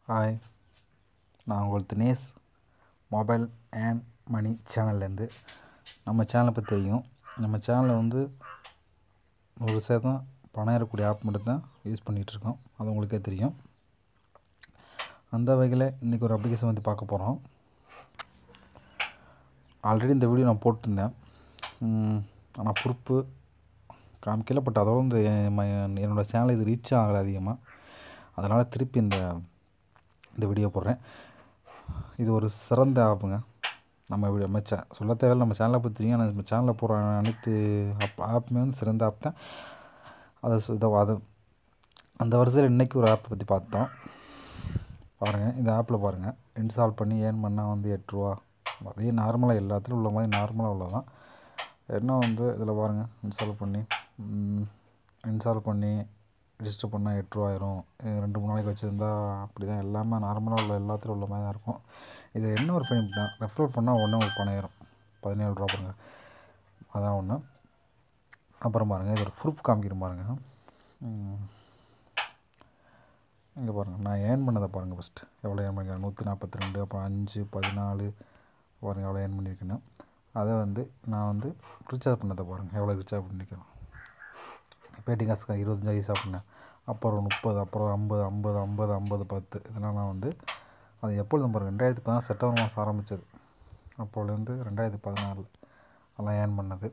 hi நான் உங்கள் Dinesh mobile and money சேனல்லேருந்து நம்ம சேனலை பற்றி தெரியும் நம்ம சேனலில் வந்து ஒரு சதம் பணம் ஏறக்கூடிய ஆப் மட்டும்தான் யூஸ் பண்ணிகிட்ருக்கோம் அது உங்களுக்கே தெரியும் அந்த வகையில் இன்றைக்கி ஒரு அப்ளிகேஷன் பற்றி பார்க்க போகிறோம் ஆல்ரெடி இந்த வீடியோ நான் போட்டிருந்தேன் ஆனால் பொறுப்பு காமிக்கல பட் அதோட வந்து என்னோடய சேனல் இது ரீச் ஆகலை அதிகமாக அதனால் திருப்பி இந்த இந்த வீடியோ போடுறேன் இது ஒரு சிறந்த ஆப்புங்க நம்ம வீடியோ நம்ம சே சொல்ல தேவையில்ல நம்ம சேனலை பற்றி தெரியும் ஆனால் நம்ம சேனலில் போகிற அனைத்து ஆப் ஆப்புமே வந்து சிறந்த ஆப் தான் அதை சு- இதை அது அந்த வரிசையில் இன்றைக்கி ஒரு ஆப்பை பற்றி பார்த்தோம் பாருங்கள் இந்த ஆப்பில் பாருங்கள் இன்ஸ்டால் பண்ணி ஏர்ன் பண்ணால் வந்து எட்டு ரூபா அதே நார்மலாக எல்லாத்துலையும் உள்ள மாதிரி நார்மலாக உள்ளதான் என்ன வந்து இதில் பாருங்கள் இன்ஸ்டால் பண்ணி இன்ஸ்டால் பண்ணி ரிஜிஸ்டர் பண்ணால் எட்டு ரூபா ஆயிரும் இது ரெண்டு மூணு நாளைக்கு வச்சுருந்தா அப்படி தான் எல்லாமே நார்மலாக உள்ள எல்லாத்துலையும் உள்ள மாதிரி தான் இருக்கும் இது என்ன ஒரு ஃபைன் ரெஃபர் பண்ணால் ஒன்றே ஒரு பணம் ஏறும் பதினேழு ரூபா பாருங்க அதான் ஒன்று அப்புறம் பாருங்கள் இது ஒரு ப்ரூஃப் காமிக்கிறேன் பாருங்கள் இங்கே பாருங்கள் நான் ஏர்ன் பண்ணதை பாருங்கள் ஃபஸ்ட்டு எவ்வளோ ஏர்ன் பண்ணிக்கிறேன் நூற்றி நாற்பத்தி ரெண்டு அப்புறம் அஞ்சு பதினாலு பாருங்கள் எவ்வளோ ஏர்ன் பண்ணியிருக்கேன்னு அதை வந்து நான் வந்து ரீசார்ஜ் பண்ணதை பாருங்கள் எவ்வளோ ரீசார்ஜ் பண்ணியிருக்கேன் பேட்டி காசுக்கு இருபத்தஞ்சாயிரம் ரீசார்ஜ் பண்ணேன் அப்புறம் முப்பது அப்புறம் ஐம்பது ஐம்பது ஐம்பது ஐம்பது பத்து இதெல்லாம் நான் வந்து அது எப்பொழுதும் பாருங்கள் ரெண்டாயிரத்தி பதினாறு செப்டம்பர் மாதம் ஆரம்பித்தது அப்போலேருந்து ரெண்டாயிரத்தி பதினாறில் அதெல்லாம் ஏர்ன் பண்ணது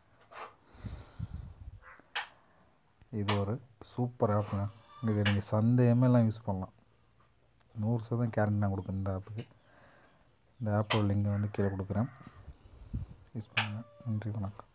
இது ஒரு சூப்பர் ஆப்புங்க இது நீங்கள் சந்தேகமே எல்லாம் யூஸ் பண்ணலாம் நூறு சதவீதம் கேரண்டி நான் கொடுக்குறேன் இந்த ஆப்புக்கு இந்த ஆப்போட லிங்கை வந்து கீழே கொடுக்குறேன் யூஸ் பண்ணுங்கள் நன்றி வணக்கம்